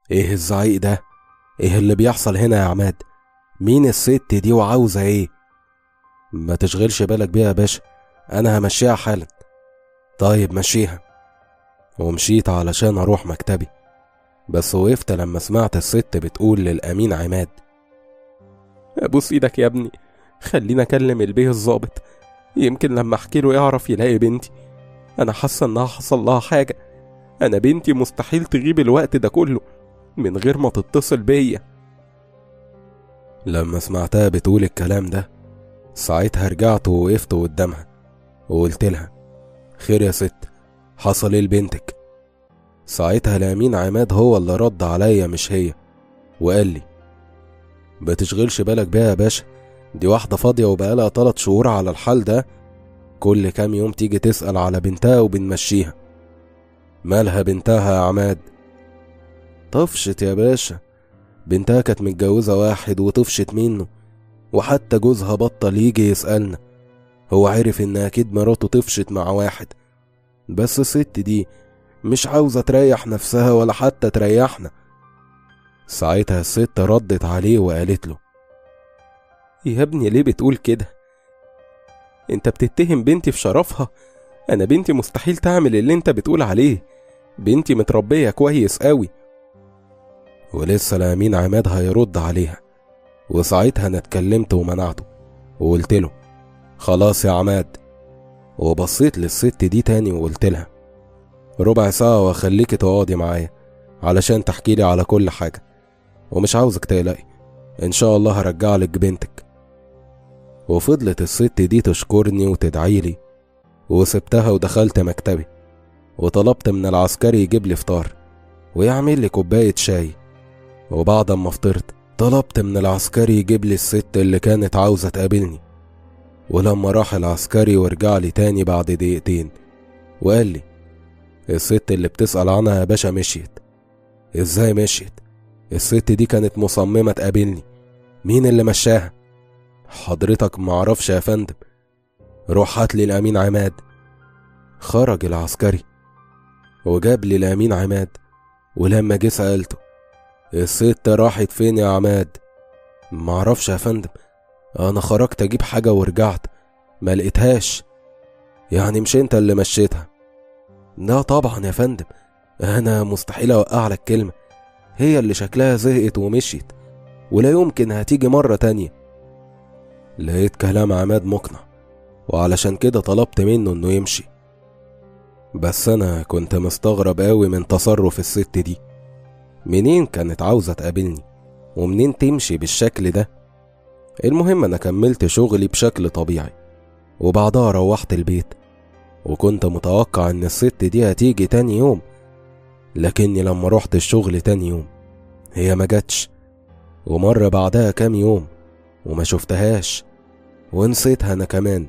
ايه الزعيق ده ايه اللي بيحصل هنا يا عماد مين الست دي وعاوزة ايه ما تشغلش بالك بيها يا باشا انا همشيها حالا طيب مشيها ومشيت علشان اروح مكتبي بس وقفت لما سمعت الست بتقول للامين عماد ابوس ايدك يا ابني خلينا اكلم البيه الظابط يمكن لما احكي له يعرف يلاقي بنتي انا حاسه انها حصل لها حاجه انا بنتي مستحيل تغيب الوقت ده كله من غير ما تتصل بيا لما سمعتها بتقول الكلام ده ساعتها رجعت ووقفت قدامها وقلت لها خير يا ست حصل ايه لبنتك ساعتها الامين عماد هو اللي رد عليا مش هي وقال لي بتشغلش بالك بيها يا باشا دي واحدة فاضية وبقالها تلات شهور على الحال ده كل كام يوم تيجي تسأل على بنتها وبنمشيها مالها بنتها يا عماد طفشت يا باشا بنتها كانت متجوزة واحد وطفشت منه وحتى جوزها بطل يجي يسألنا هو عرف ان اكيد مراته طفشت مع واحد بس الست دي مش عاوزة تريح نفسها ولا حتى تريحنا ساعتها الست ردت عليه وقالت له يا ابني ليه بتقول كده انت بتتهم بنتي في شرفها انا بنتي مستحيل تعمل اللي انت بتقول عليه بنتي متربية كويس قوي ولسه الأمين عماد هيرد عليها وساعتها أنا اتكلمت ومنعته وقلت له خلاص يا عماد وبصيت للست دي تاني وقلت لها ربع ساعة وأخليكي تقعدي معايا علشان تحكي لي على كل حاجة ومش عاوزك تقلقي إن شاء الله هرجع لك بنتك وفضلت الست دي تشكرني وتدعي لي وسبتها ودخلت مكتبي وطلبت من العسكري يجيب لي فطار ويعمل لي كوباية شاي وبعد ما فطرت طلبت من العسكري يجيب لي الست اللي كانت عاوزة تقابلني ولما راح العسكري ورجع لي تاني بعد دقيقتين وقال لي الست اللي بتسأل عنها يا باشا مشيت ازاي مشيت الست دي كانت مصممة تقابلني مين اللي مشاها حضرتك معرفش يا فندم روح هات لي الأمين عماد خرج العسكري وجاب لي الأمين عماد ولما جه سألته الست راحت فين يا عماد معرفش يا فندم انا خرجت اجيب حاجة ورجعت ما لقيتهاش يعني مش انت اللي مشيتها لا طبعا يا فندم انا مستحيل اوقع لك كلمة هي اللي شكلها زهقت ومشيت ولا يمكن هتيجي مرة تانية لقيت كلام عماد مقنع وعلشان كده طلبت منه انه يمشي بس انا كنت مستغرب قوي من تصرف الست دي منين كانت عاوزة تقابلني ومنين تمشي بالشكل ده المهم انا كملت شغلي بشكل طبيعي وبعدها روحت البيت وكنت متوقع ان الست دي هتيجي تاني يوم لكني لما رحت الشغل تاني يوم هي ما جاتش ومر بعدها كام يوم وما شفتهاش ونسيتها انا كمان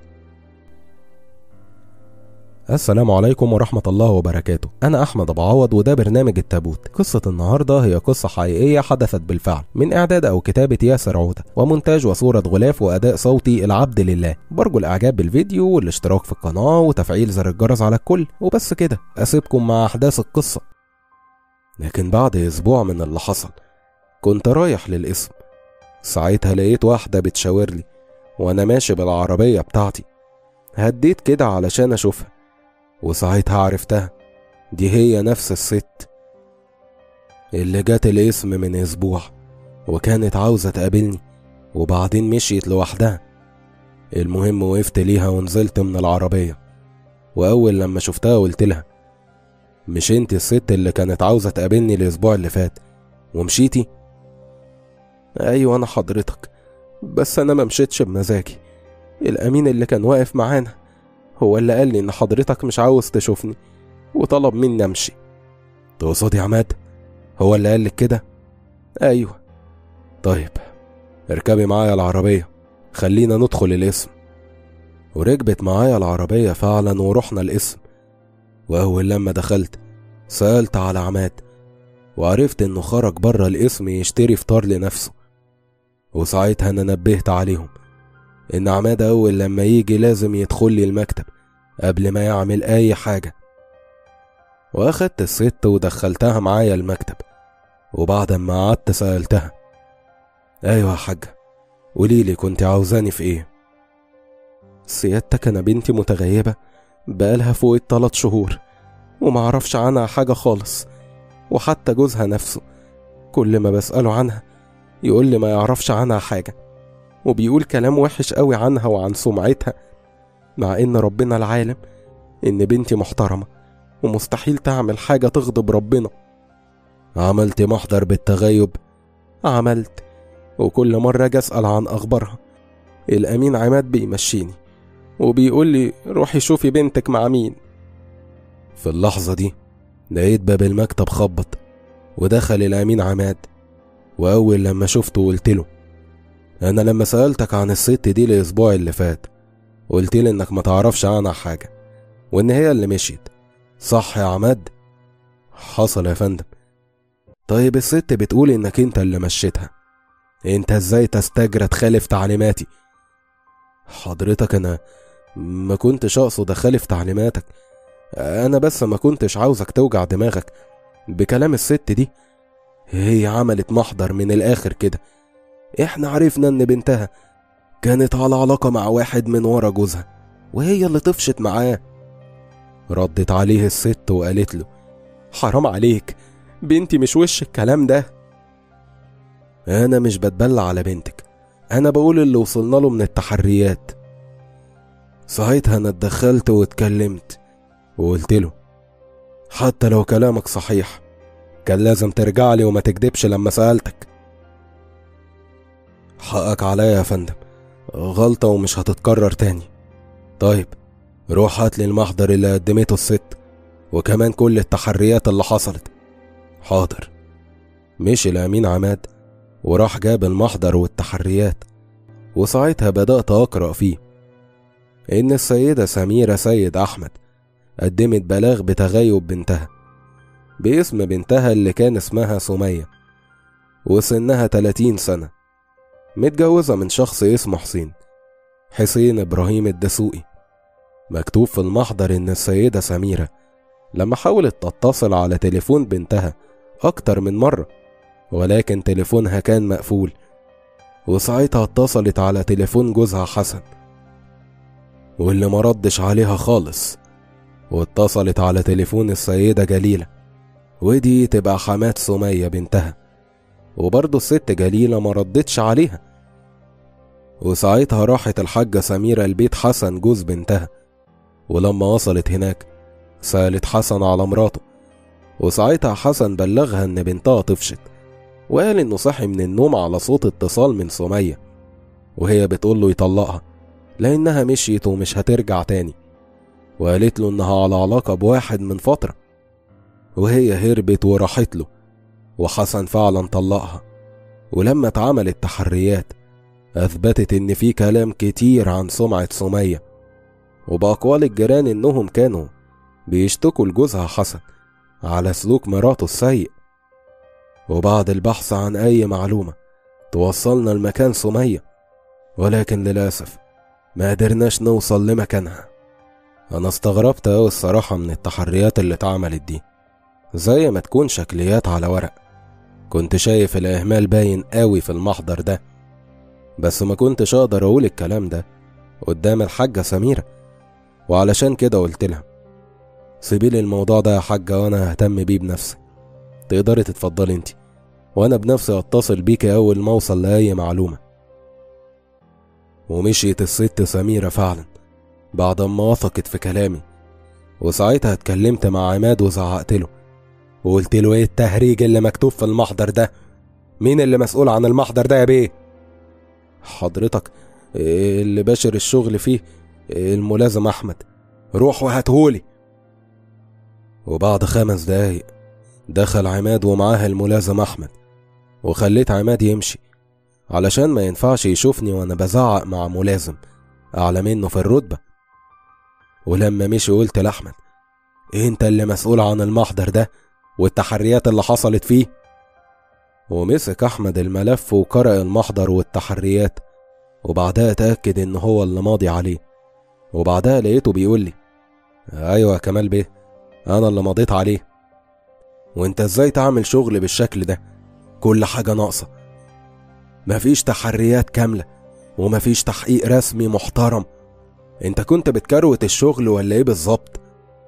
السلام عليكم ورحمة الله وبركاته أنا أحمد أبو عوض وده برنامج التابوت قصة النهاردة هي قصة حقيقية حدثت بالفعل من إعداد أو كتابة ياسر عودة ومونتاج وصورة غلاف وأداء صوتي العبد لله برجو الإعجاب بالفيديو والاشتراك في القناة وتفعيل زر الجرس على الكل وبس كده أسيبكم مع أحداث القصة لكن بعد أسبوع من اللي حصل كنت رايح للقسم ساعتها لقيت واحدة بتشاور لي وأنا ماشي بالعربية بتاعتي هديت كده علشان أشوفها وساعتها عرفتها دي هي نفس الست اللي جات الاسم من اسبوع وكانت عاوزة تقابلني وبعدين مشيت لوحدها المهم وقفت ليها ونزلت من العربية وأول لما شفتها قلت لها مش انت الست اللي كانت عاوزة تقابلني الأسبوع اللي فات ومشيتي؟ أيوة أنا حضرتك بس أنا ما مشيتش بمزاجي الأمين اللي كان واقف معانا هو اللي قال لي إن حضرتك مش عاوز تشوفني وطلب مني أمشي تقصدي عماد هو اللي قال لك كده أيوة طيب اركبي معايا العربية خلينا ندخل الاسم وركبت معايا العربية فعلا ورحنا الاسم وأول لما دخلت سألت على عماد وعرفت إنه خرج بره الاسم يشتري فطار لنفسه وساعتها أنا نبهت عليهم إن عماد أول لما يجي لازم يدخل لي المكتب قبل ما يعمل أي حاجة وأخدت الست ودخلتها معايا المكتب وبعد ما قعدت سألتها أيوة يا حاجة قوليلي كنت عاوزاني في إيه سيادتك أنا بنتي متغيبة بقالها فوق التلات شهور ومعرفش عنها حاجة خالص وحتى جوزها نفسه كل ما بسأله عنها يقول لي ما يعرفش عنها حاجة وبيقول كلام وحش قوي عنها وعن سمعتها مع إن ربنا العالم إن بنتي محترمة ومستحيل تعمل حاجة تغضب ربنا عملت محضر بالتغيب عملت وكل مرة أجي أسأل عن أخبارها الأمين عماد بيمشيني وبيقول لي روحي شوفي بنتك مع مين في اللحظة دي لقيت باب المكتب خبط ودخل الأمين عماد وأول لما شفته قلت له أنا لما سألتك عن الست دي الأسبوع اللي فات قلت لي إنك ما تعرفش عنها حاجة وإن هي اللي مشيت صح يا عماد؟ حصل يا فندم طيب الست بتقول إنك أنت اللي مشيتها أنت إزاي تستجرى تخالف تعليماتي؟ حضرتك أنا ما كنتش أقصد أخالف تعليماتك أنا بس ما كنتش عاوزك توجع دماغك بكلام الست دي هي عملت محضر من الآخر كده إحنا عرفنا إن بنتها كانت على علاقة مع واحد من ورا جوزها وهي اللي طفشت معاه ردت عليه الست وقالت له حرام عليك بنتي مش وش الكلام ده أنا مش بتبلى على بنتك أنا بقول اللي وصلنا له من التحريات ساعتها أنا اتدخلت واتكلمت وقلت له حتى لو كلامك صحيح كان لازم ترجع لي وما تكدبش لما سألتك حقك عليا يا فندم غلطة ومش هتتكرر تاني طيب روح هات لي المحضر اللي قدمته الست وكمان كل التحريات اللي حصلت حاضر مشي الأمين عماد وراح جاب المحضر والتحريات وساعتها بدأت أقرأ فيه إن السيدة سميرة سيد أحمد قدمت بلاغ بتغيب بنتها باسم بنتها اللي كان اسمها سمية وسنها 30 سنة متجوزة من شخص اسمه حسين حسين إبراهيم الدسوقي مكتوب في المحضر إن السيدة سميرة لما حاولت تتصل على تليفون بنتها أكتر من مرة ولكن تليفونها كان مقفول وساعتها اتصلت على تليفون جوزها حسن واللي مردش عليها خالص واتصلت على تليفون السيدة جليلة ودي تبقى حمات سمية بنتها وبرضه الست جليلة ما ردتش عليها وساعتها راحت الحاجة سميرة البيت حسن جوز بنتها ولما وصلت هناك سألت حسن على مراته وساعتها حسن بلغها إن بنتها طفشت وقال إنه صحي من النوم على صوت اتصال من سمية وهي بتقول له يطلقها لأنها مشيت ومش هترجع تاني وقالت له إنها على علاقة بواحد من فترة وهي هربت وراحت له وحسن فعلا طلقها ولما اتعملت تحريات أثبتت إن في كلام كتير عن سمعة سمية وبأقوال الجيران إنهم كانوا بيشتكوا لجوزها حسن على سلوك مراته السيء وبعد البحث عن أي معلومة توصلنا لمكان سمية ولكن للأسف ما قدرناش نوصل لمكانها أنا استغربت أوي الصراحة من التحريات اللي اتعملت دي زي ما تكون شكليات على ورق كنت شايف الإهمال باين قوي في المحضر ده بس ما كنتش أقدر أقول الكلام ده قدام الحاجة سميرة وعلشان كده قلت لها سيبيلي الموضوع ده يا حاجة وأنا ههتم بيه بنفسي تقدري تتفضلي انت وأنا بنفسي أتصل بيكي أول ما أوصل لأي معلومة ومشيت الست سميرة فعلا بعد ما وثقت في كلامي وساعتها اتكلمت مع عماد وزعقت له وقلت له ايه التهريج اللي مكتوب في المحضر ده مين اللي مسؤول عن المحضر ده يا بيه حضرتك اللي باشر الشغل فيه الملازم احمد روح وهاتهولي وبعد خمس دقايق دخل عماد ومعاه الملازم احمد وخليت عماد يمشي علشان ما ينفعش يشوفني وانا بزعق مع ملازم اعلى منه في الرتبه ولما مشي قلت لاحمد انت اللي مسؤول عن المحضر ده والتحريات اللي حصلت فيه ومسك احمد الملف وقرأ المحضر والتحريات وبعدها اتأكد ان هو اللي ماضي عليه وبعدها لقيته بيقول لي ايوه يا كمال بيه انا اللي مضيت عليه وانت ازاي تعمل شغل بالشكل ده كل حاجة ناقصة مفيش تحريات كاملة ومفيش تحقيق رسمي محترم انت كنت بتكروت الشغل ولا ايه بالظبط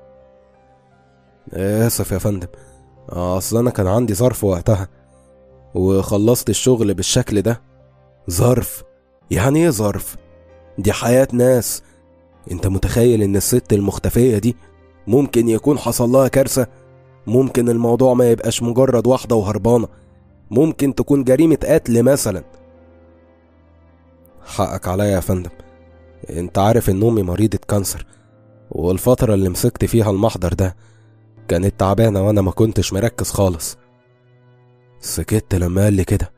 اسف يا فندم اصل انا كان عندي ظرف وقتها وخلصت الشغل بالشكل ده ظرف يعني ايه ظرف دي حياة ناس انت متخيل ان الست المختفية دي ممكن يكون حصل لها كارثة ممكن الموضوع ما يبقاش مجرد واحدة وهربانة ممكن تكون جريمة قتل مثلا حقك عليا يا فندم انت عارف ان امي مريضة كانسر والفترة اللي مسكت فيها المحضر ده كانت تعبانة وانا ما كنتش مركز خالص سكت لما قال لي كده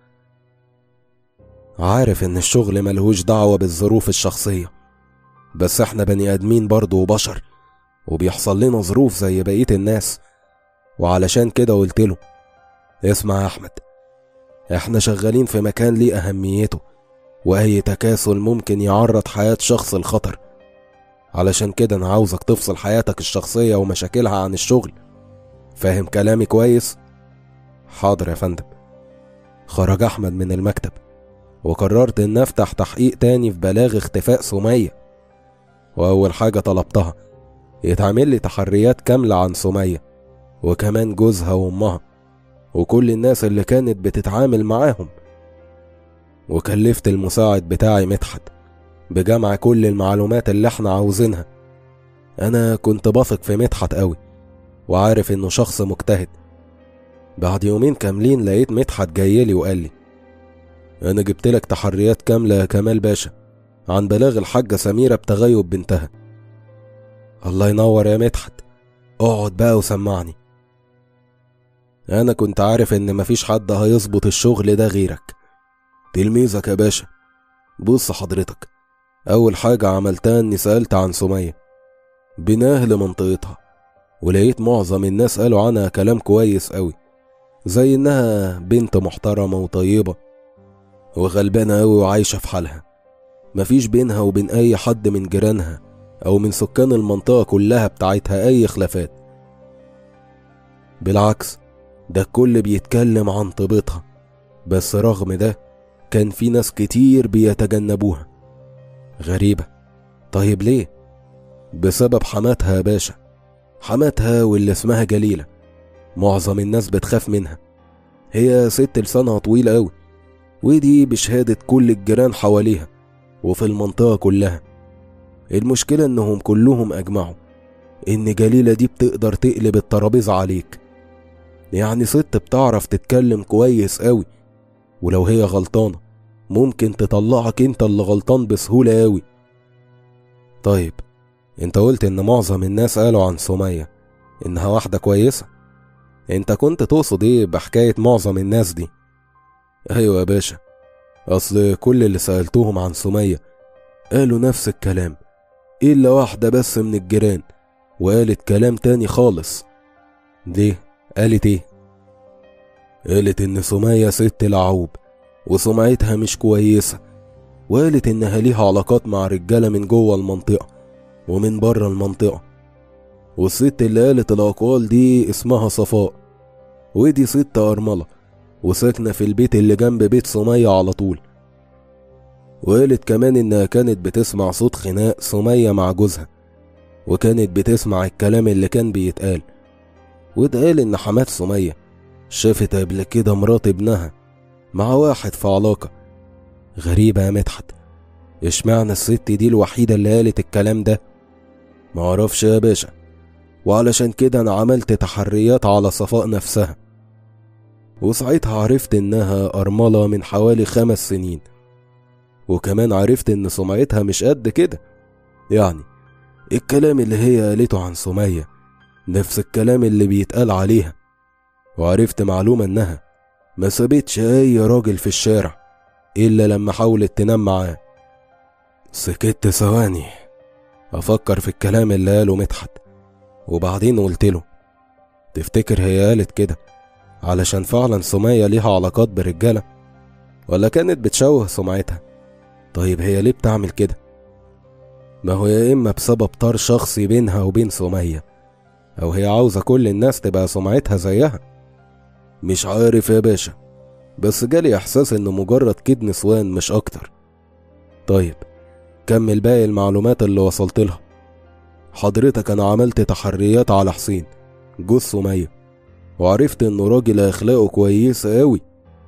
عارف ان الشغل ملهوش دعوة بالظروف الشخصية بس احنا بني ادمين برضه وبشر وبيحصل لنا ظروف زي بقية الناس وعلشان كده قلت له اسمع يا احمد احنا شغالين في مكان ليه اهميته واي تكاسل ممكن يعرض حياة شخص لخطر علشان كده انا عاوزك تفصل حياتك الشخصية ومشاكلها عن الشغل فاهم كلامي كويس حاضر يا فندم خرج احمد من المكتب وقررت ان افتح تحقيق تاني في بلاغ اختفاء سمية واول حاجة طلبتها يتعمل لي تحريات كاملة عن سمية وكمان جوزها وامها وكل الناس اللي كانت بتتعامل معاهم وكلفت المساعد بتاعي مدحت بجمع كل المعلومات اللي احنا عاوزينها انا كنت بثق في مدحت قوي وعارف انه شخص مجتهد بعد يومين كاملين لقيت مدحت جايلي وقال لي انا جبت لك تحريات كامله يا كمال باشا عن بلاغ الحاجه سميره بتغيب بنتها الله ينور يا مدحت اقعد بقى وسمعني انا كنت عارف ان مفيش حد هيظبط الشغل ده غيرك تلميذك يا باشا بص حضرتك اول حاجه عملتها اني سالت عن سميه بناه لمنطقتها ولقيت معظم الناس قالوا عنها كلام كويس قوي زي انها بنت محترمه وطيبه وغلبانه قوي وعايشه في حالها مفيش بينها وبين اي حد من جيرانها او من سكان المنطقه كلها بتاعتها اي خلافات بالعكس ده الكل بيتكلم عن طيبتها بس رغم ده كان في ناس كتير بيتجنبوها غريبة طيب ليه؟ بسبب حماتها يا باشا حماتها واللي اسمها جليلة معظم الناس بتخاف منها هي ست لسانها طويل قوي ودي بشهادة كل الجيران حواليها وفي المنطقة كلها المشكلة انهم كلهم اجمعوا ان جليلة دي بتقدر تقلب الترابيزة عليك يعني ست بتعرف تتكلم كويس قوي ولو هي غلطانة ممكن تطلعك انت اللي غلطان بسهولة قوي طيب انت قلت ان معظم الناس قالوا عن سمية انها واحدة كويسة انت كنت تقصد ايه بحكاية معظم الناس دي ايوه يا باشا اصل كل اللي سألتهم عن سمية قالوا نفس الكلام الا واحدة بس من الجيران وقالت كلام تاني خالص ليه قالت ايه قالت ان سمية ست لعوب وسمعتها مش كويسة وقالت انها ليها علاقات مع رجالة من جوه المنطقة ومن بره المنطقة والست اللي قالت الأقوال دي اسمها صفاء ودي ست أرملة وساكنة في البيت اللي جنب بيت سمية على طول وقالت كمان إنها كانت بتسمع صوت خناق سمية مع جوزها وكانت بتسمع الكلام اللي كان بيتقال واتقال إن حمات سمية شافت قبل كده مرات ابنها مع واحد في علاقة غريبة يا مدحت اشمعنى الست دي الوحيدة اللي قالت الكلام ده معرفش يا باشا وعلشان كده انا عملت تحريات على صفاء نفسها وساعتها عرفت انها ارملة من حوالي خمس سنين وكمان عرفت ان سمعتها مش قد كده يعني الكلام اللي هي قالته عن سمية نفس الكلام اللي بيتقال عليها وعرفت معلومة انها ما سابتش اي راجل في الشارع الا لما حاولت تنام معاه سكت ثواني افكر في الكلام اللي قاله مدحت وبعدين قلت له تفتكر هي قالت كده علشان فعلا سمية ليها علاقات برجالة ولا كانت بتشوه سمعتها طيب هي ليه بتعمل كده ما هو يا إما بسبب طار شخصي بينها وبين سمية أو هي عاوزة كل الناس تبقى سمعتها زيها مش عارف يا باشا بس جالي إحساس إنه مجرد كيد نسوان مش أكتر طيب كمل باقي المعلومات اللي وصلت لها حضرتك أنا عملت تحريات على حسين جوز سمية وعرفت إنه راجل أخلاقه كويسة أوي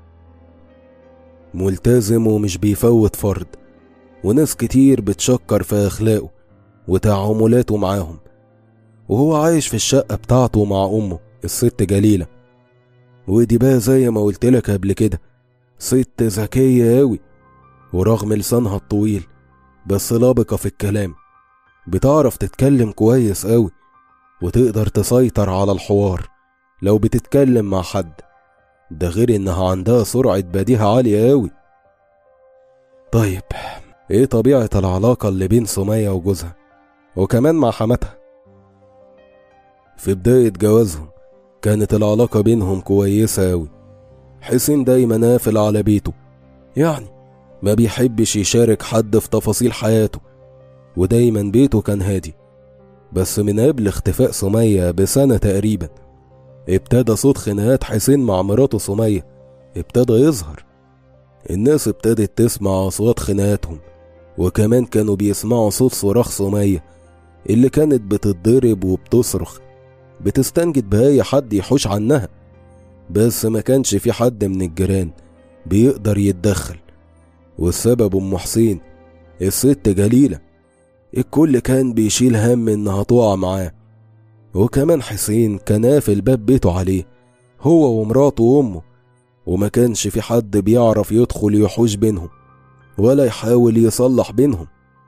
ملتزم ومش بيفوت فرد وناس كتير بتشكر في أخلاقه وتعاملاته معاهم وهو عايش في الشقة بتاعته مع أمه الست جليلة ودي بقى زي ما قلتلك قبل كده ست ذكية أوي ورغم لسانها الطويل بس لابقة في الكلام بتعرف تتكلم كويس أوي وتقدر تسيطر على الحوار لو بتتكلم مع حد ده غير إنها عندها سرعة بديهة عالية أوي طيب إيه طبيعة العلاقة اللي بين سمية وجوزها وكمان مع حماتها في بداية جوازهم كانت العلاقة بينهم كويسة أوي حسين دايما قافل على بيته يعني ما بيحبش يشارك حد في تفاصيل حياته ودايما بيته كان هادي بس من قبل اختفاء سمية بسنة تقريبا ابتدى صوت خناقات حسين مع مراته سمية ابتدى يظهر الناس ابتدت تسمع أصوات خناقاتهم وكمان كانوا بيسمعوا صوت صراخ سمية اللي كانت بتتضرب وبتصرخ بتستنجد بأي حد يحوش عنها بس ما كانش في حد من الجيران بيقدر يتدخل والسبب أم حسين الست جليلة الكل كان بيشيل هم إنها تقع معاه وكمان حسين كان قافل باب بيته عليه هو ومراته وأمه وما كانش في حد بيعرف يدخل يحوش بينهم ولا يحاول يصلح بينهم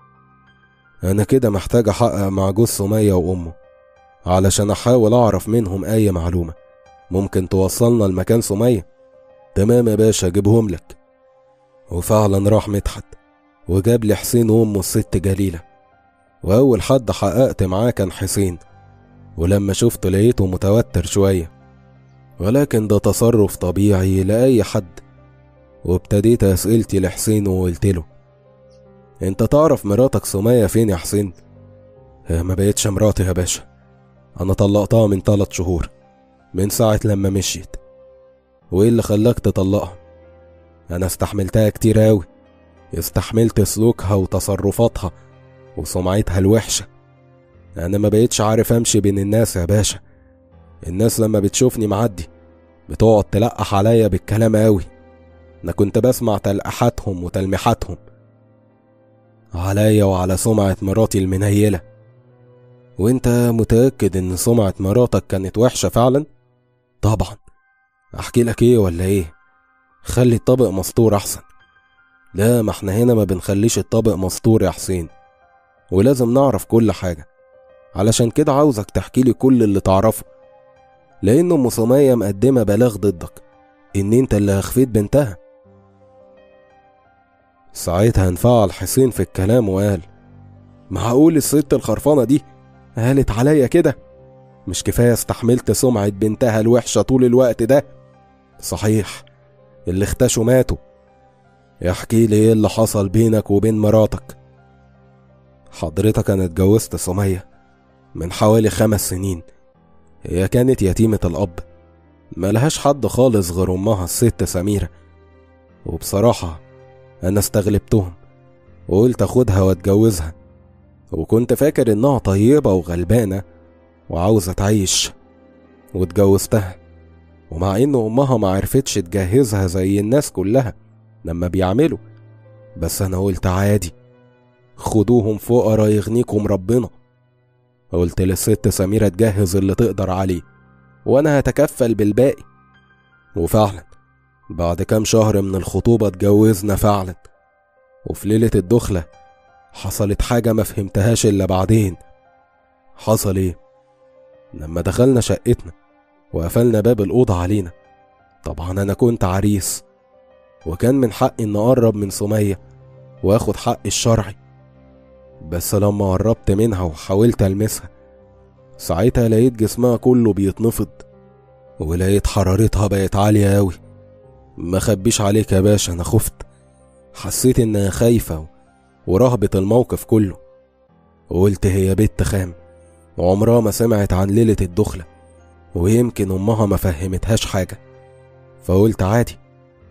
أنا كده محتاج أحقق مع جوز سمية وأمه علشان أحاول أعرف منهم أي معلومة ممكن توصلنا لمكان سمية تمام يا باشا أجيبهم لك وفعلا راح مدحت وجاب لي حسين وأمه الست جليلة وأول حد حققت معاه كان حسين ولما شفته لقيته متوتر شوية ولكن ده تصرف طبيعي لأي حد وابتديت أسئلتي لحسين وقلت له انت تعرف مراتك سمية فين يا حسين؟ هي ما بقتش مراتي يا باشا انا طلقتها من تلات شهور من ساعة لما مشيت وايه اللي خلاك تطلقها؟ انا استحملتها كتير اوي استحملت سلوكها وتصرفاتها وسمعتها الوحشة انا ما بقتش عارف امشي بين الناس يا باشا الناس لما بتشوفني معدي بتقعد تلقح عليا بالكلام اوي انا كنت بسمع تلقحاتهم وتلميحاتهم عليا وعلى سمعة مراتي المنيلة وانت متأكد ان سمعة مراتك كانت وحشة فعلا؟ طبعا احكي لك ايه ولا ايه؟ خلي الطبق مسطور احسن لا ما احنا هنا ما بنخليش الطبق مسطور يا حسين ولازم نعرف كل حاجة علشان كده عاوزك تحكي لي كل اللي تعرفه لأن أم سمية مقدمة بلاغ ضدك إن أنت اللي أخفيت بنتها ساعتها انفعل حسين في الكلام وقال معقول الست الخرفانة دي قالت عليا كده مش كفاية استحملت سمعة بنتها الوحشة طول الوقت ده صحيح اللي اختشوا ماتوا احكي لي ايه اللي حصل بينك وبين مراتك حضرتك انا اتجوزت سمية من حوالي خمس سنين هي كانت يتيمة الأب ملهاش حد خالص غير أمها الست سميرة وبصراحة أنا استغلبتهم وقلت أخدها وأتجوزها وكنت فاكر إنها طيبة وغلبانة وعاوزة تعيش واتجوزتها ومع إن أمها ما عرفتش تجهزها زي الناس كلها لما بيعملوا بس أنا قلت عادي خدوهم فقرا يغنيكم ربنا قلت للست سميرة تجهز اللي تقدر عليه وأنا هتكفل بالباقي وفعلا بعد كام شهر من الخطوبة اتجوزنا فعلا وفي ليلة الدخلة حصلت حاجة ما فهمتهاش إلا بعدين حصل إيه؟ لما دخلنا شقتنا وقفلنا باب الأوضة علينا طبعا أنا كنت عريس وكان من حقي إن أقرب من سمية وآخد حقي الشرعي بس لما قربت منها وحاولت ألمسها ساعتها لقيت جسمها كله بيتنفض ولقيت حرارتها بقت عالية أوي ما خبيش عليك يا باشا أنا خفت حسيت إنها خايفة ورهبت الموقف كله وقلت هي بنت خام وعمرها ما سمعت عن ليلة الدخلة ويمكن أمها ما فهمتهاش حاجة فقلت عادي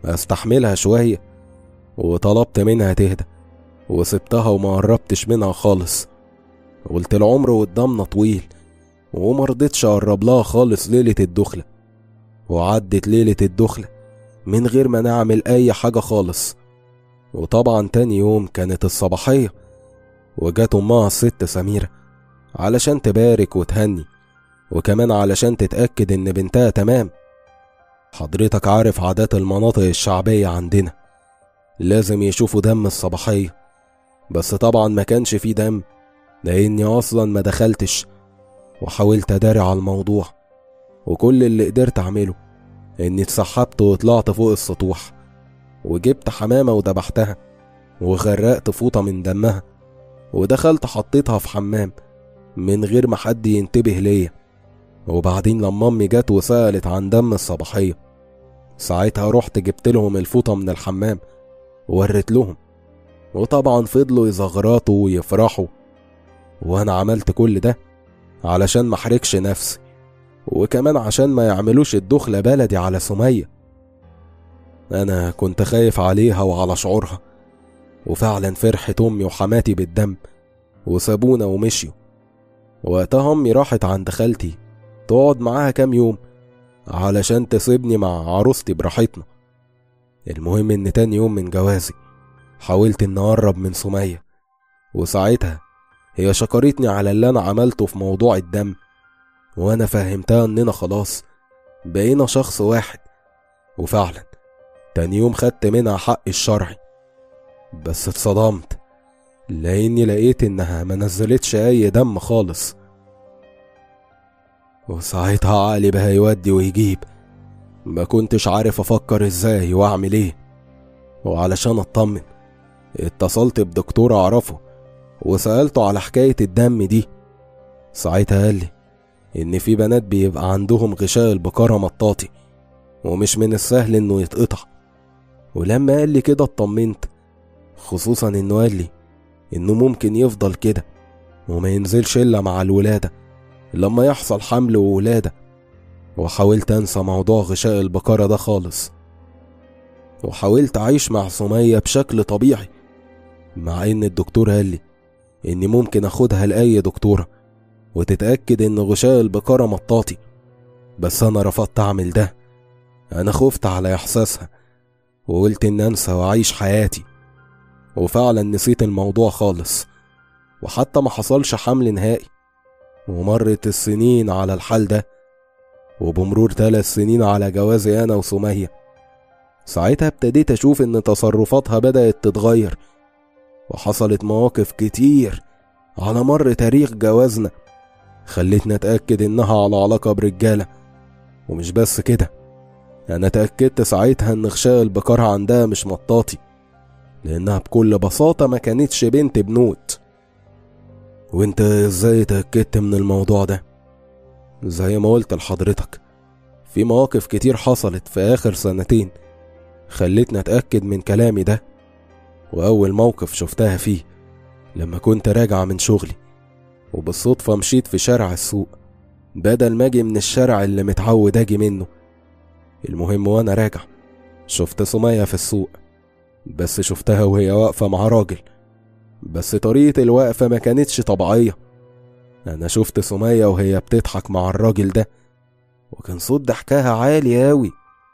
استحملها شوية وطلبت منها تهدى وسبتها وما قربتش منها خالص قلت العمر قدامنا طويل ومرضتش اقرب لها خالص ليلة الدخلة وعدت ليلة الدخلة من غير ما نعمل اي حاجة خالص وطبعا تاني يوم كانت الصباحية وجات امها الست سميرة علشان تبارك وتهني وكمان علشان تتأكد ان بنتها تمام حضرتك عارف عادات المناطق الشعبية عندنا لازم يشوفوا دم الصباحية بس طبعا ما كانش فيه دم لاني اصلا ما دخلتش وحاولت اداري على الموضوع وكل اللي قدرت اعمله اني اتسحبت وطلعت فوق السطوح وجبت حمامة وذبحتها وغرقت فوطة من دمها ودخلت حطيتها في حمام من غير ما حد ينتبه ليا وبعدين لما امي جت وسألت عن دم الصباحية ساعتها رحت جبت لهم الفوطة من الحمام ووريت لهم وطبعا فضلوا يزغرطوا ويفرحوا وانا عملت كل ده علشان محركش نفسي وكمان عشان ما يعملوش الدخلة بلدي على سمية أنا كنت خايف عليها وعلى شعورها وفعلا فرحت أمي وحماتي بالدم وسابونا ومشيوا وقتها أمي راحت عند خالتي تقعد معاها كام يوم علشان تسيبني مع عروستي براحتنا المهم إن تاني يوم من جوازي حاولت إن أقرب من سمية وساعتها هي شكرتني على اللي أنا عملته في موضوع الدم وأنا فهمتها إننا خلاص بقينا شخص واحد وفعلا تاني يوم خدت منها حق الشرعي بس اتصدمت لاني لقيت انها ما نزلتش اي دم خالص وساعتها عقلي بقى يودي ويجيب ما كنتش عارف افكر ازاي واعمل ايه وعلشان اطمن اتصلت بدكتور اعرفه وسألته على حكاية الدم دي ساعتها قال لي ان في بنات بيبقى عندهم غشاء البكارة مطاطي ومش من السهل انه يتقطع ولما قال لي كده اطمنت خصوصا انه قال لي انه ممكن يفضل كده وما ينزلش الا مع الولادة لما يحصل حمل وولادة وحاولت انسى موضوع غشاء البكارة ده خالص وحاولت اعيش مع سمية بشكل طبيعي مع ان الدكتور قال لي اني ممكن اخدها لاي دكتورة وتتأكد ان غشاء البكارة مطاطي بس انا رفضت اعمل ده انا خفت على احساسها وقلت ان انسى واعيش حياتي وفعلا نسيت الموضوع خالص وحتى ما حصلش حمل نهائي ومرت السنين على الحال ده وبمرور ثلاث سنين على جوازي انا وسمية ساعتها ابتديت اشوف ان تصرفاتها بدأت تتغير وحصلت مواقف كتير على مر تاريخ جوازنا خلتني اتأكد انها على علاقة برجالة ومش بس كده انا اتأكدت ساعتها ان غشاء البكار عندها مش مطاطي لانها بكل بساطة ما كانتش بنت بنوت وانت ازاي اتأكدت من الموضوع ده زي ما قلت لحضرتك في مواقف كتير حصلت في اخر سنتين خلتني اتأكد من كلامي ده واول موقف شفتها فيه لما كنت راجع من شغلي وبالصدفة مشيت في شارع السوق بدل ما اجي من الشارع اللي متعود اجي منه المهم وانا راجع شفت سمية في السوق بس شفتها وهي واقفة مع راجل بس طريقة الوقفة ما كانتش طبيعية أنا شفت سمية وهي بتضحك مع الراجل ده وكان صوت ضحكها عالي أوي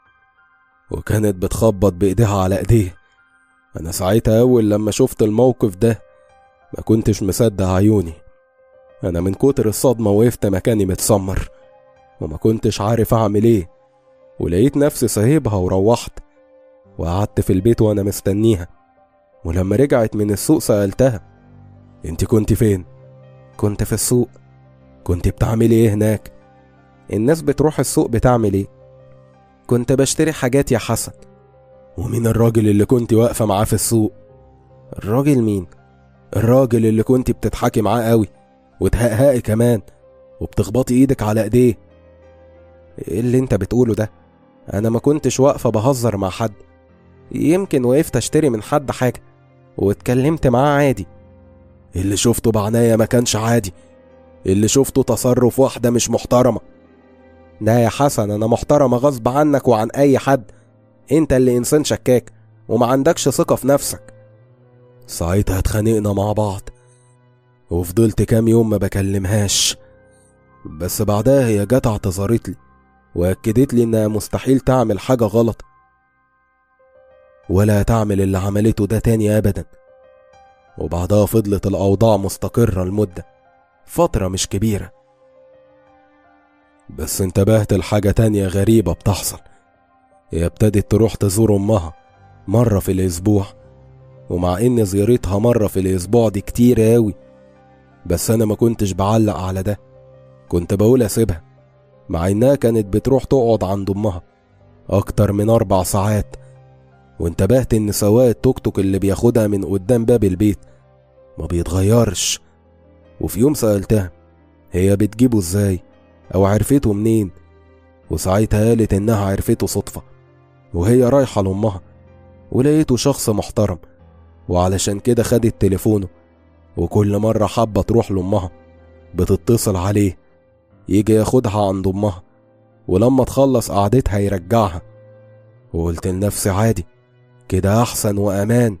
وكانت بتخبط بإيديها على إيديه أنا ساعتها أول لما شفت الموقف ده ما كنتش مصدق عيوني أنا من كتر الصدمة وقفت مكاني متسمر وما كنتش عارف أعمل إيه ولقيت نفسي سايبها وروحت وقعدت في البيت وأنا مستنيها ولما رجعت من السوق سألتها انت كنت فين؟ كنت في السوق كنت بتعملي ايه هناك؟ الناس بتروح السوق بتعمل ايه؟ كنت بشتري حاجات يا حسن ومين الراجل اللي كنت واقفة معاه في السوق؟ الراجل مين؟ الراجل اللي كنت بتضحكي معاه قوي وتهقهقي كمان وبتخبطي ايدك على ايديه ايه اللي انت بتقوله ده؟ انا ما كنتش واقفة بهزر مع حد يمكن وقفت اشتري من حد حاجة واتكلمت معاه عادي اللي شفته بعناية ما كانش عادي اللي شفته تصرف واحدة مش محترمة لا يا حسن أنا محترمة غصب عنك وعن أي حد انت اللي انسان شكاك وما عندكش ثقة في نفسك ساعتها اتخانقنا مع بعض وفضلت كام يوم ما بكلمهاش بس بعدها هي جت اعتذرت لي واكدت لي انها مستحيل تعمل حاجة غلط ولا تعمل اللي عملته ده تاني ابدا وبعدها فضلت الاوضاع مستقرة لمدة فترة مش كبيرة بس انتبهت لحاجة تانية غريبة بتحصل هي ابتدت تروح تزور امها مرة في الاسبوع ومع ان زيارتها مرة في الاسبوع دي كتير اوي بس انا ما كنتش بعلق على ده كنت بقول اسيبها مع انها كانت بتروح تقعد عند امها اكتر من اربع ساعات وانتبهت ان سواق التوك توك اللي بياخدها من قدام باب البيت ما بيتغيرش وفي يوم سألتها هي بتجيبه ازاي او عرفته منين وساعتها قالت انها عرفته صدفة وهي رايحة لأمها ولقيته شخص محترم وعلشان كده خدت تليفونه وكل مرة حابة تروح لأمها بتتصل عليه يجي ياخدها عند أمها ولما تخلص قعدتها يرجعها وقلت لنفسي عادي كده أحسن وأمان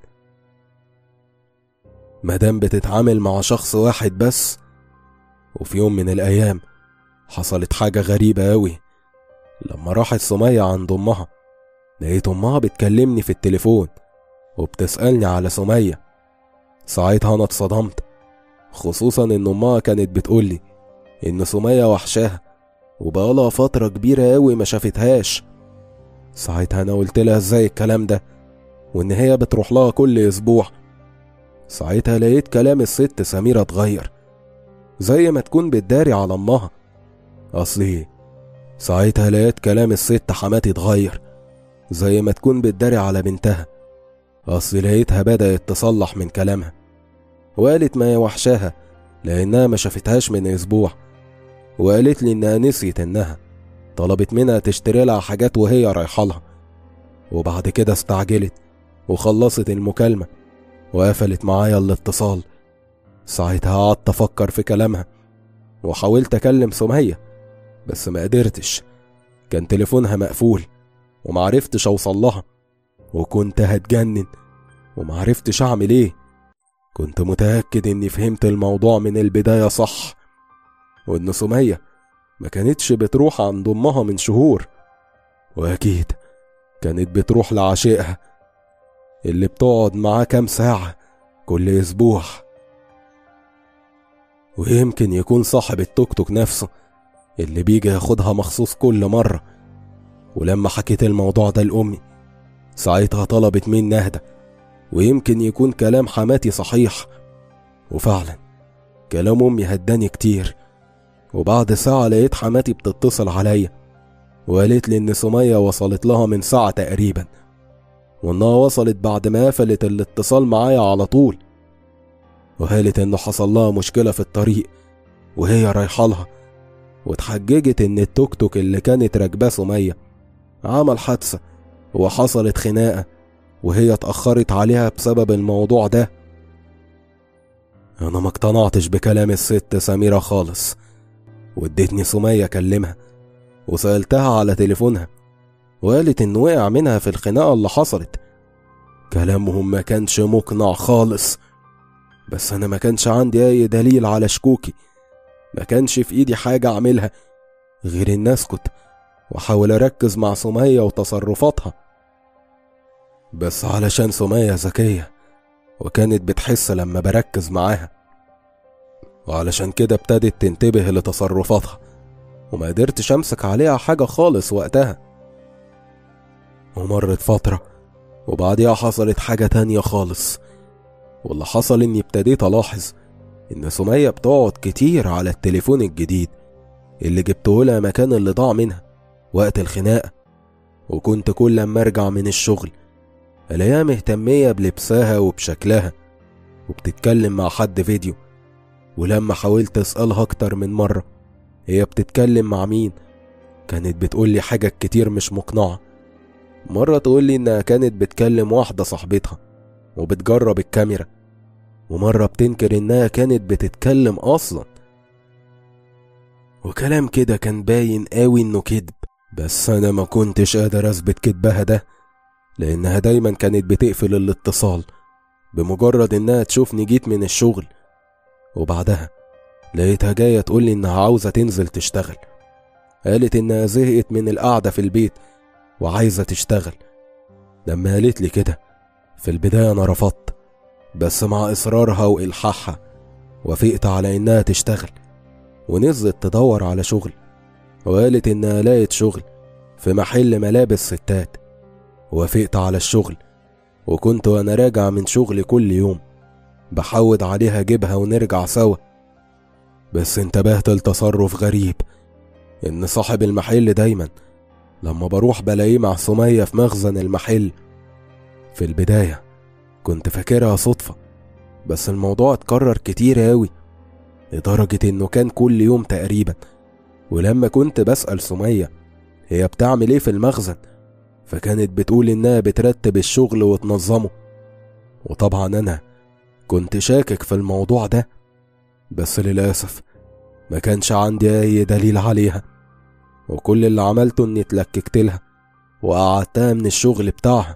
مادام بتتعامل مع شخص واحد بس وفي يوم من الأيام حصلت حاجة غريبة أوي لما راحت سمية عند أمها لقيت أمها بتكلمني في التليفون وبتسألني على سمية ساعتها أنا اتصدمت خصوصا إن أمها كانت بتقولي إن سمية وحشاها وبقالها فترة كبيرة أوي ما شافتهاش ساعتها أنا قلت لها إزاي الكلام ده وإن هي بتروح لها كل أسبوع ساعتها لقيت كلام الست سميرة اتغير زي ما تكون بتداري على أمها أصلي ساعتها لقيت كلام الست حماتي اتغير زي ما تكون بتداري على بنتها أصل لقيتها بدأت تصلح من كلامها وقالت ما هي وحشاها لأنها ما شافتهاش من أسبوع وقالت لي إنها نسيت إنها طلبت منها تشتري لها حاجات وهي رايحة لها وبعد كده استعجلت وخلصت المكالمة وقفلت معايا الاتصال ساعتها قعدت أفكر في كلامها وحاولت أكلم سمية بس ما قدرتش كان تليفونها مقفول ومعرفتش أوصل لها وكنت هتجنن ومعرفتش أعمل إيه كنت متأكد إني فهمت الموضوع من البداية صح وإن سمية ما كانتش بتروح عند أمها من شهور وأكيد كانت بتروح لعشيقها اللي بتقعد معاه كام ساعة كل أسبوع ويمكن يكون صاحب التوك توك نفسه اللي بيجي ياخدها مخصوص كل مرة ولما حكيت الموضوع ده لأمي ساعتها طلبت مني أهدى ويمكن يكون كلام حماتي صحيح وفعلا كلام أمي هداني كتير وبعد ساعة لقيت حماتي بتتصل عليا وقالت لي إن سمية وصلت لها من ساعة تقريبا وإنها وصلت بعد ما قفلت الاتصال معايا على طول وقالت إنه حصل لها مشكلة في الطريق وهي رايحة لها واتحججت إن التوك توك اللي كانت راكباه سمية عمل حادثة وحصلت خناقة وهي اتأخرت عليها بسبب الموضوع ده أنا ما اقتنعتش بكلام الست سميرة خالص وادتني سمية أكلمها وسألتها على تليفونها وقالت إن وقع منها في الخناقة اللي حصلت كلامهم ما كانش مقنع خالص بس أنا ما كانش عندي أي دليل على شكوكي ما كانش في إيدي حاجة أعملها غير إن أسكت وأحاول أركز مع سمية وتصرفاتها بس علشان سمية ذكية وكانت بتحس لما بركز معاها وعلشان كده ابتدت تنتبه لتصرفاتها وما قدرتش امسك عليها حاجة خالص وقتها ومرت فترة وبعديها حصلت حاجة تانية خالص واللي حصل اني ابتديت الاحظ ان سمية بتقعد كتير على التليفون الجديد اللي جبته لها مكان اللي ضاع منها وقت الخناقة وكنت كل ما ارجع من الشغل الاقيها مهتمية بلبسها وبشكلها وبتتكلم مع حد فيديو ولما حاولت اسألها اكتر من مرة هي بتتكلم مع مين كانت بتقولي حاجة كتير مش مقنعة مرة تقولي انها كانت بتكلم واحدة صاحبتها وبتجرب الكاميرا ومرة بتنكر انها كانت بتتكلم اصلا وكلام كده كان باين قوي انه كذب بس انا ما كنتش قادر اثبت كدبها ده لأنها دايما كانت بتقفل الاتصال بمجرد إنها تشوفني جيت من الشغل وبعدها لقيتها جاية تقولي إنها عاوزة تنزل تشتغل قالت إنها زهقت من القعدة في البيت وعايزة تشتغل لما قالت لي كده في البداية أنا رفضت بس مع إصرارها وإلحاحها وافقت على إنها تشتغل ونزلت تدور على شغل وقالت إنها لقت شغل في محل ملابس ستات وافقت على الشغل وكنت وأنا راجع من شغلي كل يوم بحود عليها أجيبها ونرجع سوا بس انتبهت لتصرف غريب إن صاحب المحل دايما لما بروح بلاقيه مع سمية في مخزن المحل في البداية كنت فاكرها صدفة بس الموضوع اتكرر كتير أوي لدرجة إنه كان كل يوم تقريبا ولما كنت بسأل سمية هي بتعمل إيه في المخزن فكانت بتقول إنها بترتب الشغل وتنظمه وطبعا أنا كنت شاكك في الموضوع ده بس للأسف ما كانش عندي أي دليل عليها وكل اللي عملته إني اتلككت لها وقعدتها من الشغل بتاعها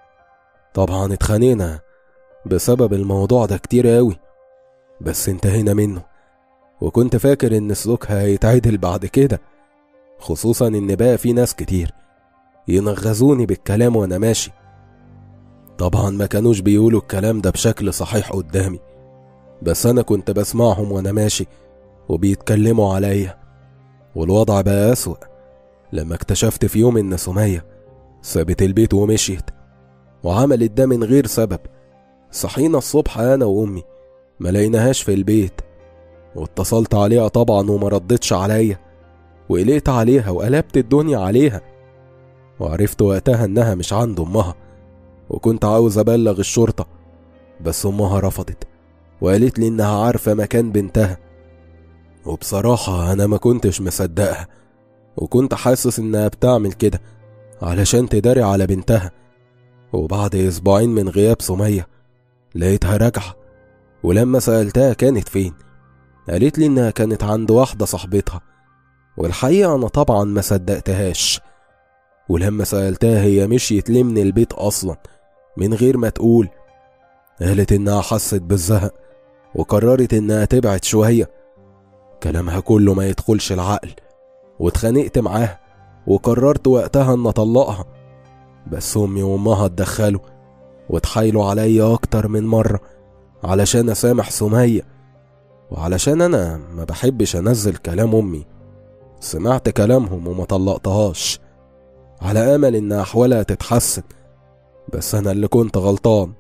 طبعا اتخانقنا بسبب الموضوع ده كتير أوي بس انتهينا منه وكنت فاكر إن سلوكها هيتعدل بعد كده خصوصا إن بقى في ناس كتير ينغزوني بالكلام وأنا ماشي طبعا ما كانوش بيقولوا الكلام ده بشكل صحيح قدامي بس أنا كنت بسمعهم وأنا ماشي وبيتكلموا عليا والوضع بقى أسوأ لما اكتشفت في يوم إن سمية سابت البيت ومشيت وعملت ده من غير سبب صحينا الصبح أنا وأمي ما لقيناهاش في البيت واتصلت عليها طبعا وما ردتش عليا وقلقت عليها وقلبت الدنيا عليها وعرفت وقتها إنها مش عند أمها وكنت عاوز أبلغ الشرطة بس أمها رفضت وقالت لي إنها عارفة مكان بنتها وبصراحة أنا ما كنتش مصدقها وكنت حاسس إنها بتعمل كده علشان تداري على بنتها وبعد أسبوعين من غياب سمية لقيتها راجعة ولما سألتها كانت فين قالت لي إنها كانت عند واحدة صاحبتها والحقيقة أنا طبعا ما صدقتهاش ولما سألتها هي مشيت ليه من البيت أصلا من غير ما تقول قالت إنها حست بالزهق وقررت إنها تبعد شوية كلامها كله ما يدخلش العقل واتخانقت معاها وقررت وقتها إن أطلقها بس أمي وأمها اتدخلوا واتحايلوا عليا أكتر من مرة علشان أسامح سمية وعلشان أنا ما بحبش أنزل كلام أمي سمعت كلامهم وما طلقتهاش على أمل إن أحوالها تتحسن بس أنا اللي كنت غلطان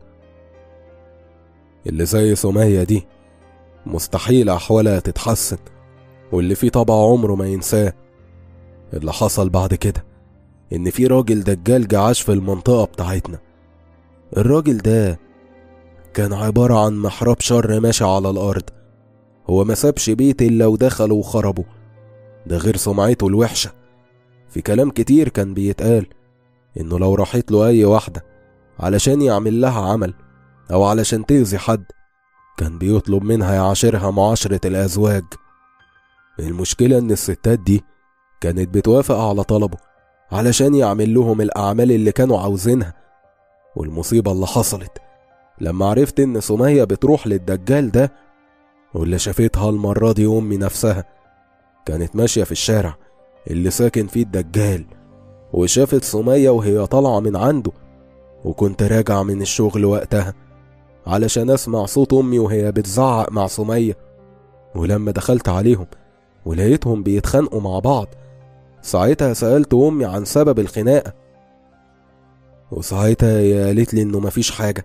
اللي زي سمية دي مستحيل أحوالها تتحسن واللي فيه طبع عمره ما ينساه اللي حصل بعد كده إن في راجل دجال جعاش في المنطقة بتاعتنا الراجل ده كان عبارة عن محراب شر ماشي على الأرض هو ما سابش بيت إلا ودخله وخربه ده غير سمعته الوحشة في كلام كتير كان بيتقال إنه لو راحت له أي واحدة علشان يعمل لها عمل أو علشان تأذي حد كان بيطلب منها يعاشرها معاشرة الأزواج المشكلة إن الستات دي كانت بتوافق على طلبه علشان يعمل لهم الأعمال اللي كانوا عاوزينها والمصيبة اللي حصلت لما عرفت إن سمية بتروح للدجال ده واللي شافتها المرة دي أمي نفسها كانت ماشية في الشارع اللي ساكن فيه الدجال وشافت سمية وهي طالعة من عنده وكنت راجع من الشغل وقتها علشان أسمع صوت أمي وهي بتزعق مع سمية ولما دخلت عليهم ولقيتهم بيتخانقوا مع بعض ساعتها سألت أمي عن سبب الخناقة وساعتها هي قالت لي إنه مفيش حاجة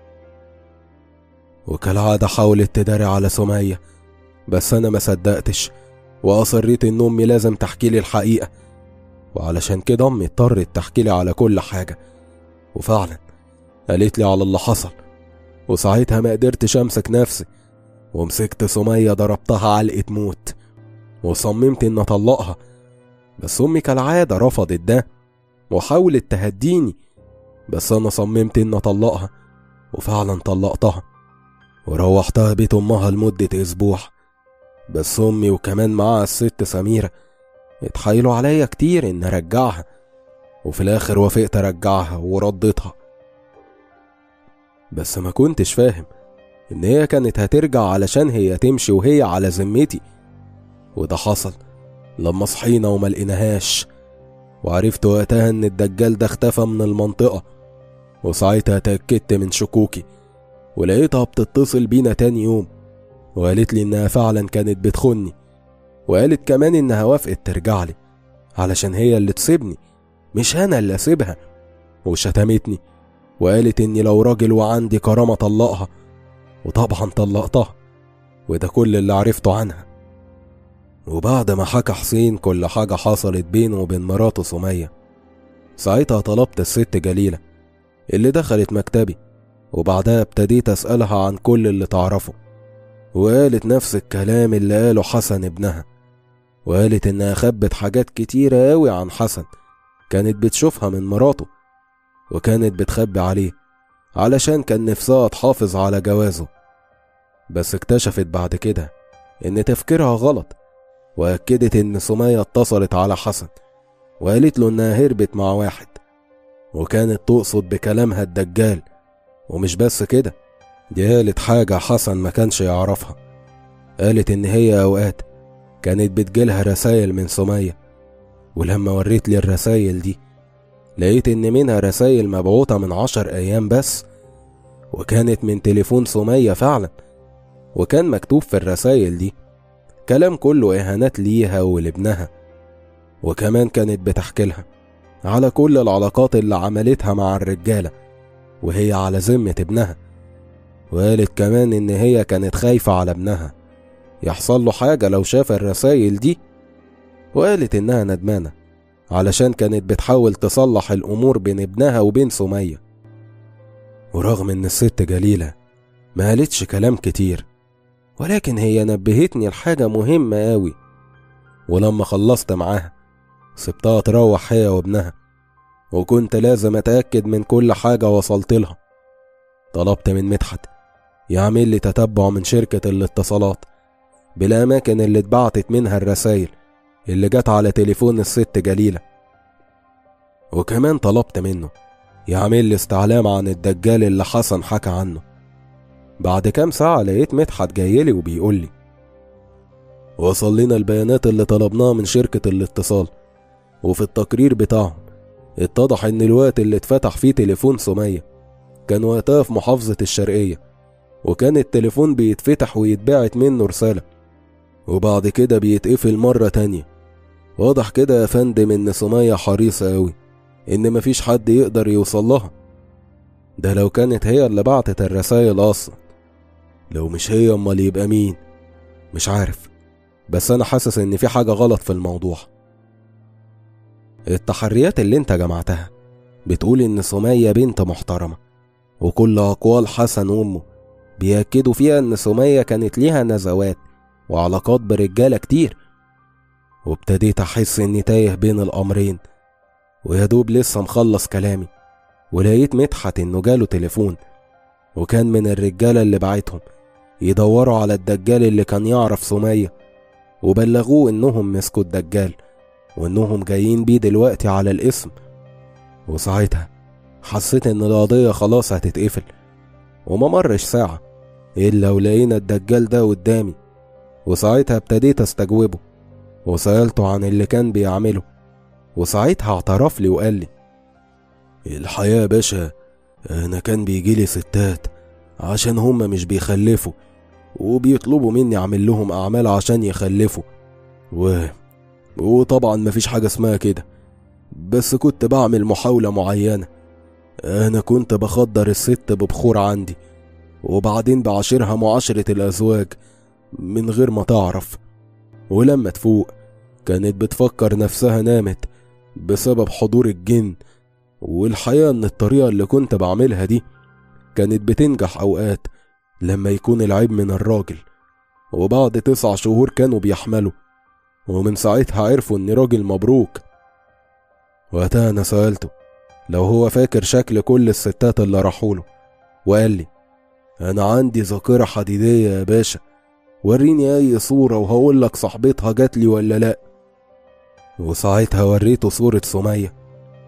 وكالعادة حاولت تداري على سمية بس أنا ما صدقتش وأصريت إن أمي لازم تحكي لي الحقيقة وعلشان كده أمي اضطرت تحكي لي على كل حاجة وفعلا قالت لي على اللي حصل وساعتها ما قدرتش أمسك نفسي ومسكت سمية ضربتها علقة موت وصممت إن أطلقها بس أمي كالعادة رفضت ده وحاولت تهديني بس أنا صممت إن أطلقها وفعلا طلقتها وروحتها بيت أمها لمدة أسبوع بس أمي وكمان معاها الست سميرة اتحايلوا عليا كتير إن أرجعها وفي الآخر وافقت أرجعها ورديتها بس ما كنتش فاهم إن هي كانت هترجع علشان هي تمشي وهي على ذمتي وده حصل لما صحينا وما لقيناهاش وعرفت وقتها إن الدجال ده اختفى من المنطقة وساعتها اتأكدت من شكوكي ولقيتها بتتصل بينا تاني يوم وقالت لي إنها فعلا كانت بتخني وقالت كمان إنها وافقت ترجع لي علشان هي اللي تسيبني مش أنا اللي أسيبها وشتمتني وقالت إني لو راجل وعندي كرامة طلقها وطبعا طلقتها وده كل اللي عرفته عنها وبعد ما حكى حسين كل حاجة حصلت بينه وبين مراته سمية ساعتها طلبت الست جليلة اللي دخلت مكتبي وبعدها ابتديت أسألها عن كل اللي تعرفه وقالت نفس الكلام اللي قاله حسن ابنها وقالت إنها خبت حاجات كتيرة أوي عن حسن كانت بتشوفها من مراته وكانت بتخبي عليه علشان كان نفسها تحافظ على جوازه بس اكتشفت بعد كده إن تفكيرها غلط وأكدت إن سمية اتصلت على حسن وقالت له إنها هربت مع واحد وكانت تقصد بكلامها الدجال ومش بس كده دي قالت حاجة حسن ما كانش يعرفها قالت إن هي أوقات كانت بتجيلها رسايل من سمية ولما وريت لي الرسايل دي لقيت إن منها رسايل مبعوثة من عشر أيام بس وكانت من تليفون سمية فعلا وكان مكتوب في الرسايل دي كلام كله إهانات ليها ولابنها وكمان كانت بتحكي لها على كل العلاقات اللي عملتها مع الرجالة وهي على ذمة ابنها وقالت كمان إن هي كانت خايفة على ابنها يحصل له حاجة لو شاف الرسايل دي وقالت إنها ندمانة علشان كانت بتحاول تصلح الأمور بين ابنها وبين سمية ورغم إن الست جليلة ما قالتش كلام كتير ولكن هي نبهتني لحاجة مهمة أوي ولما خلصت معاها سبتها تروح هي وابنها وكنت لازم أتأكد من كل حاجة وصلت لها طلبت من مدحت يعمل لي تتبع من شركة الاتصالات بالأماكن اللي اتبعتت منها الرسايل اللي جت على تليفون الست جليلة وكمان طلبت منه يعمل لي استعلام عن الدجال اللي حسن حكى عنه بعد كام ساعة لقيت مدحت جايلي وبيقول لي وصل لنا البيانات اللي طلبناها من شركة الاتصال وفي التقرير بتاعهم اتضح ان الوقت اللي اتفتح فيه تليفون سمية كان وقتها في محافظة الشرقية وكان التليفون بيتفتح ويتبعت منه رسالة وبعد كده بيتقفل مرة تانية واضح كده يا فندم ان سمية حريصة اوي ان مفيش حد يقدر يوصل لها ده لو كانت هي اللي بعتت الرسايل اصلا لو مش هي امال يبقى مين مش عارف بس انا حاسس ان في حاجة غلط في الموضوع التحريات اللي انت جمعتها بتقول ان سمية بنت محترمة وكل اقوال حسن وامه بيأكدوا فيها ان سمية كانت ليها نزوات وعلاقات برجالة كتير وابتديت احس اني تايه بين الامرين ويا دوب لسه مخلص كلامي ولقيت مدحت انه جاله تليفون وكان من الرجالة اللي بعتهم يدوروا على الدجال اللي كان يعرف سمية وبلغوه انهم مسكوا الدجال وانهم جايين بيه دلوقتي على الاسم وساعتها حسيت ان القضية خلاص هتتقفل وما مرش ساعة الا ولقينا الدجال ده قدامي وساعتها ابتديت استجوبه وسألته عن اللي كان بيعمله وساعتها اعترف لي وقال لي الحقيقة يا باشا أنا كان بيجيلي ستات عشان هما مش بيخلفوا وبيطلبوا مني أعمل لهم أعمال عشان يخلفوا و... وطبعا مفيش حاجة اسمها كده بس كنت بعمل محاولة معينة أنا كنت بخدر الست ببخور عندي وبعدين بعاشرها معاشرة الأزواج من غير ما تعرف ولما تفوق كانت بتفكر نفسها نامت بسبب حضور الجن والحقيقة إن الطريقة اللي كنت بعملها دي كانت بتنجح أوقات لما يكون العيب من الراجل وبعد تسع شهور كانوا بيحملوا ومن ساعتها عرفوا إني راجل مبروك وقتها أنا سألته لو هو فاكر شكل كل الستات اللي راحوله وقال لي أنا عندي ذاكرة حديدية يا باشا وريني أي صورة وهقول لك صاحبتها جات لي ولا لأ وساعتها وريته صورة سمية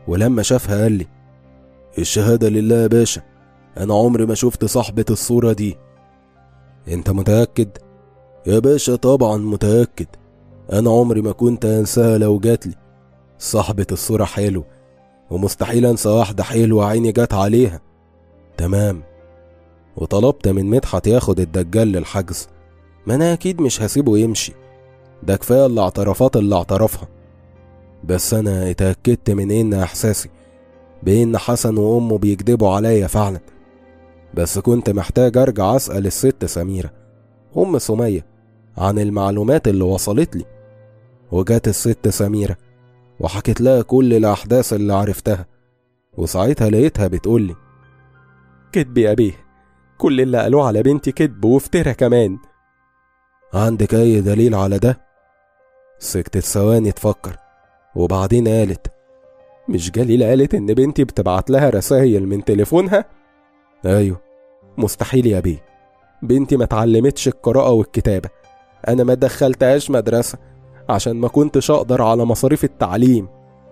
ولما شافها قال لي الشهادة لله يا باشا أنا عمري ما شفت صاحبة الصورة دي أنت متأكد؟ يا باشا طبعا متأكد أنا عمري ما كنت أنساها لو جاتلي صاحبة الصورة حلو ومستحيل أنسى واحدة حلوة عيني جات عليها تمام وطلبت من مدحت ياخد الدجال للحجز ما أنا أكيد مش هسيبه يمشي ده كفاية الاعترافات اللي اعترفها بس أنا اتأكدت من إن إحساسي بإن حسن وأمه بيكدبوا عليا فعلا بس كنت محتاج أرجع أسأل الست سميرة أم سمية عن المعلومات اللي وصلت لي وجات الست سميرة وحكت لها كل الأحداث اللي عرفتها وساعتها لقيتها بتقولي كدب يا بيه كل اللي قالوه على بنتي كدب وافترى كمان عندك أي دليل على ده؟ سكتت ثواني تفكر وبعدين قالت مش جليل قالت إن بنتي بتبعت لها رسايل من تليفونها أيوه مستحيل يا بيه بنتي ما اتعلمتش القراءة والكتابة أنا ما دخلتهاش مدرسة عشان ما كنتش أقدر على مصاريف التعليم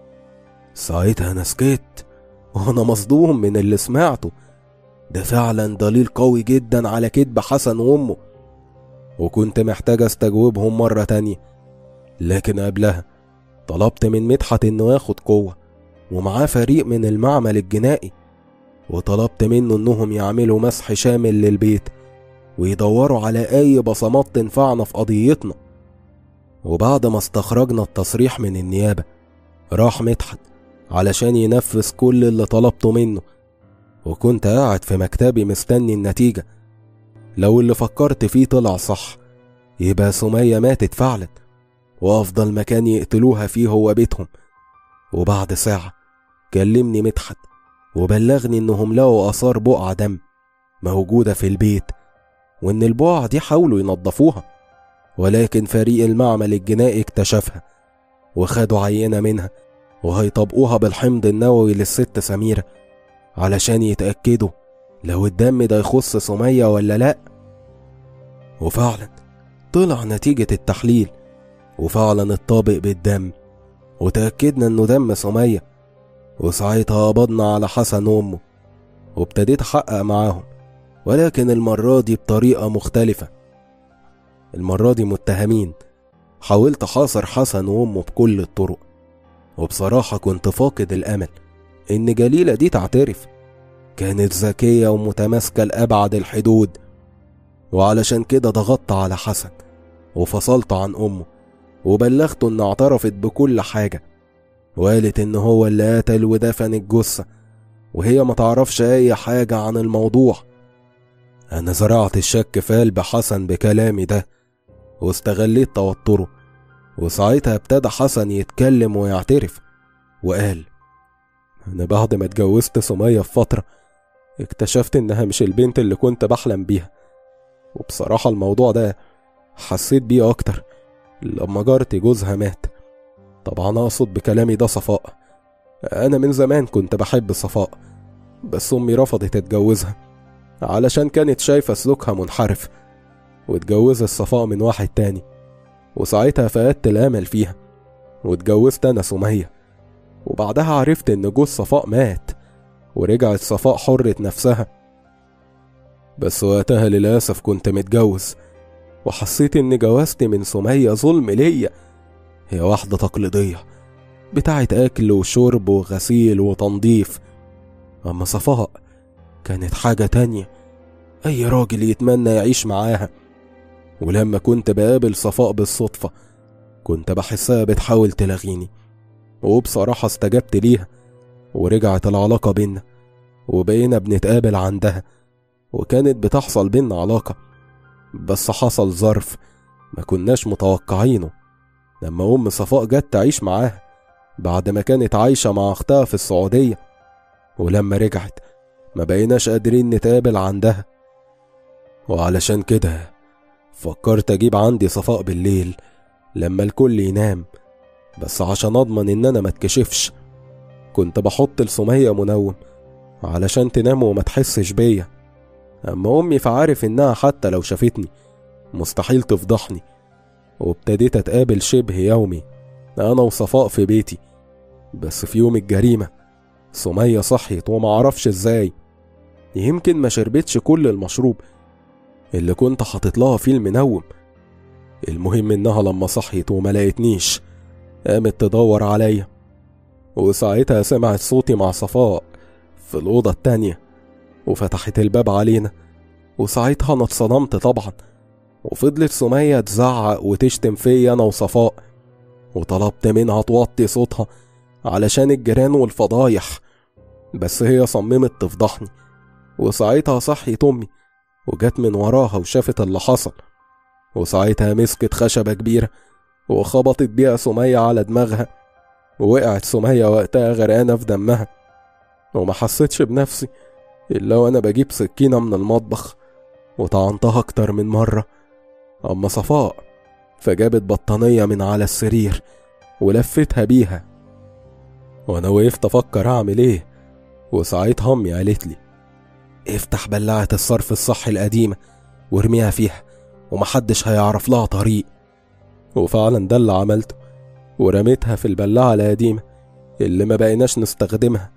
ساعتها أنا سكت وأنا مصدوم من اللي سمعته ده فعلا دليل قوي جدا على كذب حسن وأمه وكنت محتاج استجوبهم مرة تانية لكن قبلها طلبت من مدحت إنه ياخد قوة ومعاه فريق من المعمل الجنائي وطلبت منه إنهم يعملوا مسح شامل للبيت ويدوروا على أي بصمات تنفعنا في قضيتنا وبعد ما استخرجنا التصريح من النيابة راح مدحت علشان ينفذ كل اللي طلبته منه وكنت قاعد في مكتبي مستني النتيجة لو اللي فكرت فيه طلع صح يبقى سمية ماتت فعلا وأفضل مكان يقتلوها فيه هو بيتهم وبعد ساعة كلمني مدحت وبلغني إنهم لقوا آثار بقع دم موجودة في البيت وإن البقع دي حاولوا ينظفوها ولكن فريق المعمل الجنائي اكتشفها وخدوا عينة منها وهيطبقوها بالحمض النووي للست سميرة علشان يتأكدوا لو الدم ده يخص سمية ولا لأ وفعلا طلع نتيجة التحليل وفعلا اتطابق بالدم وتأكدنا انه دم سمية وساعتها قبضنا على حسن وامه وابتديت احقق معاهم ولكن المرة دي بطريقة مختلفة المرة دي متهمين حاولت حاصر حسن وامه بكل الطرق وبصراحة كنت فاقد الأمل إن جليلة دي تعترف كانت ذكية ومتماسكة لأبعد الحدود وعلشان كده ضغطت على حسن وفصلت عن أمه وبلغته إن اعترفت بكل حاجة وقالت إن هو اللي قتل ودفن الجثة وهي ما تعرفش أي حاجة عن الموضوع أنا زرعت الشك في قلب حسن بكلامي ده واستغليت توتره وساعتها ابتدى حسن يتكلم ويعترف وقال أنا بعد ما اتجوزت سمية في فترة اكتشفت إنها مش البنت اللي كنت بحلم بيها وبصراحة الموضوع ده حسيت بيه أكتر لما جارتي جوزها مات طبعا أقصد بكلامي ده صفاء أنا من زمان كنت بحب صفاء بس أمي رفضت أتجوزها علشان كانت شايفة سلوكها منحرف واتجوزت صفاء من واحد تاني وساعتها فقدت الأمل فيها واتجوزت أنا سمية وبعدها عرفت إن جوز صفاء مات ورجعت صفاء حرة نفسها بس وقتها للأسف كنت متجوز وحسيت إن جوازتي من سمية ظلم ليا هي واحدة تقليدية بتاعت أكل وشرب وغسيل وتنظيف أما صفاء كانت حاجة تانية أي راجل يتمنى يعيش معاها ولما كنت بقابل صفاء بالصدفة كنت بحسها بتحاول تلغيني وبصراحة استجبت ليها ورجعت العلاقة بينا وبقينا بنتقابل عندها وكانت بتحصل بينا علاقة بس حصل ظرف ما كناش متوقعينه لما أم صفاء جت تعيش معاها بعد ما كانت عايشة مع أختها في السعودية ولما رجعت ما بقيناش قادرين نتقابل عندها وعلشان كده فكرت أجيب عندي صفاء بالليل لما الكل ينام بس عشان أضمن إن أنا ما اتكشفش كنت بحط لسمية منوم علشان تنام وما تحسش بيا أما أمي فعارف إنها حتى لو شافتني مستحيل تفضحني وابتديت أتقابل شبه يومي أنا وصفاء في بيتي بس في يوم الجريمة سمية صحيت ومعرفش ازاي يمكن ما شربتش كل المشروب اللي كنت حاطط لها فيه المنوم المهم انها لما صحيت وما لقيتنيش قامت تدور عليا وساعتها سمعت صوتي مع صفاء في الأوضة التانية وفتحت الباب علينا وساعتها أنا اتصدمت طبعا وفضلت سمية تزعق وتشتم فيا أنا وصفاء وطلبت منها توطي صوتها علشان الجيران والفضايح بس هي صممت تفضحني وساعتها صحيت أمي وجت من وراها وشافت اللي حصل وساعتها مسكت خشبة كبيرة وخبطت بيها سمية على دماغها ووقعت سمية وقتها غرقانة في دمها وما حسيتش بنفسي إلا وأنا بجيب سكينة من المطبخ وطعنتها أكتر من مرة أما صفاء فجابت بطانية من على السرير ولفتها بيها وأنا وقفت أفكر أعمل إيه وساعتها أمي قالت لي افتح بلاعة الصرف الصحي القديمة وارميها فيها ومحدش هيعرف لها طريق وفعلا ده اللي عملته ورميتها في البلاعة القديمة اللي ما بقيناش نستخدمها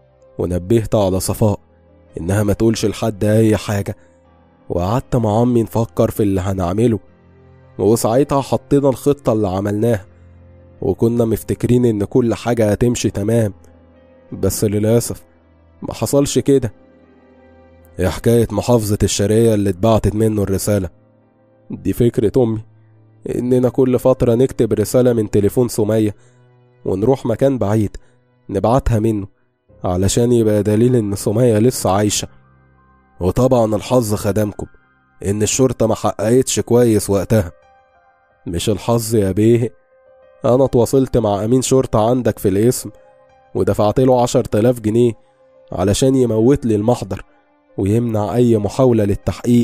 ونبهت على صفاء إنها ما تقولش لحد أي حاجة وقعدت مع أمي نفكر في اللي هنعمله وساعتها حطينا الخطة اللي عملناها وكنا مفتكرين إن كل حاجة هتمشي تمام بس للأسف ما حصلش كده ايه حكاية محافظة الشرقية اللي اتبعتت منه الرسالة دي فكرة أمي إننا كل فترة نكتب رسالة من تليفون سمية ونروح مكان بعيد نبعتها منه علشان يبقى دليل إن سمية لسه عايشة وطبعا الحظ خدمكم إن الشرطة ما حققتش كويس وقتها مش الحظ يا بيه أنا تواصلت مع أمين شرطة عندك في الاسم ودفعت له عشر تلاف جنيه علشان يموت لي المحضر ويمنع أي محاولة للتحقيق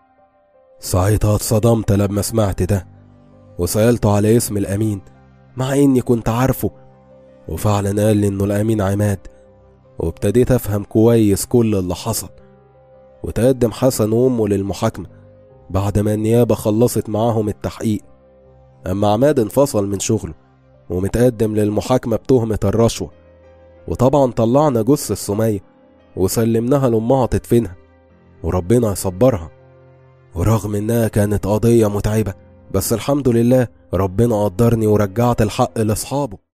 ساعتها اتصدمت لما سمعت ده وسألته على اسم الأمين مع إني كنت عارفه وفعلا قال لي إنه الأمين عماد وابتديت أفهم كويس كل اللي حصل وتقدم حسن وأمه للمحاكمة بعد ما النيابة خلصت معاهم التحقيق أما عماد انفصل من شغله ومتقدم للمحاكمة بتهمة الرشوة وطبعا طلعنا جثة سمية وسلمناها لأمها تدفنها وربنا يصبرها ورغم إنها كانت قضية متعبة بس الحمد لله ربنا قدرني ورجعت الحق لأصحابه